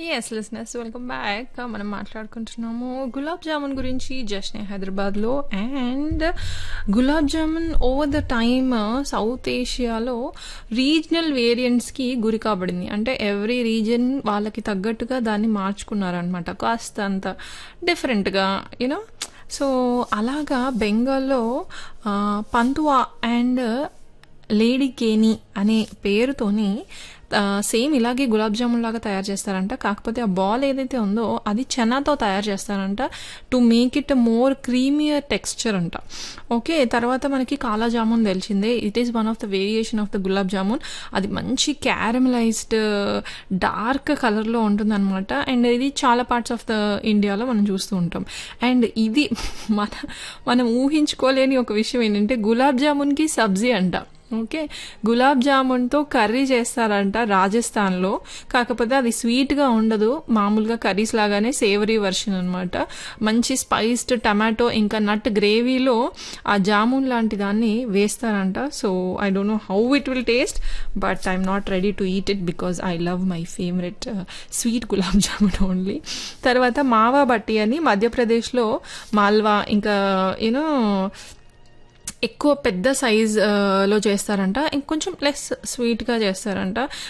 yes లిస్నెస్ welcome back మనం మాట్లాడుకుంటున్నాము గులాబ్ జామున్ గురించి జస్నే హైదరాబాద్లో and gulab jamun over the time south ఏషియాలో రీజనల్ వేరియంట్స్కి గురి కాబడింది అంటే ఎవ్రీ రీజన్ వాళ్ళకి తగ్గట్టుగా దాన్ని మార్చుకున్నారనమాట కాస్త అంత డిఫరెంట్గా యూనో సో అలాగా బెంగాల్లో పంతువా అండ్ లేడీ కేని అనే పేరుతోని సేమ్ ఇలాగే గులాబ్ జామున్ లాగా తయారు చేస్తారంట కాకపోతే ఆ బాల్ ఏదైతే ఉందో అది చెనాతో తయారు చేస్తారంట to make it more creamier texture అంట ఓకే తర్వాత మనకి కాలా జామున్ తెలిసిందే it is one of the variation of the gulab jamun అది మంచి క్యారమలైజ్డ్ డార్క్ కలర్లో ఉంటుందన్నమాట అండ్ ఇది చాలా పార్ట్స్ ఆఫ్ ద ఇండియాలో మనం చూస్తూ ఉంటాం అండ్ ఇది మన మనం ఊహించుకోలేని ఒక విషయం ఏంటంటే గులాబ్ జామున్కి సబ్జీ అంట ఓకే గులాబ్ జామున్తో కర్రీ చేస్తారంట రాజస్థాన్లో కాకపోతే అది స్వీట్గా ఉండదు మామూలుగా కర్రీస్ లాగానే సేవరీ వర్షన్ అనమాట మంచి స్పైస్డ్ టమాటో ఇంకా నట్ గ్రేవీలో ఆ జామున్ లాంటి దాన్ని వేస్తారంట so I don't know how it will taste but I'm not ready to eat it because I love my favourite sweet gulab jamun only తర్వాత మావా బట్టి అని మధ్యప్రదేశ్లో మాల్వా ఇంకా యూనో ఎక్కువ పెద్ద సైజ్ లో చేస్తారంట ఇంకొంచెం లెస్ స్వీట్గా చేస్తారంట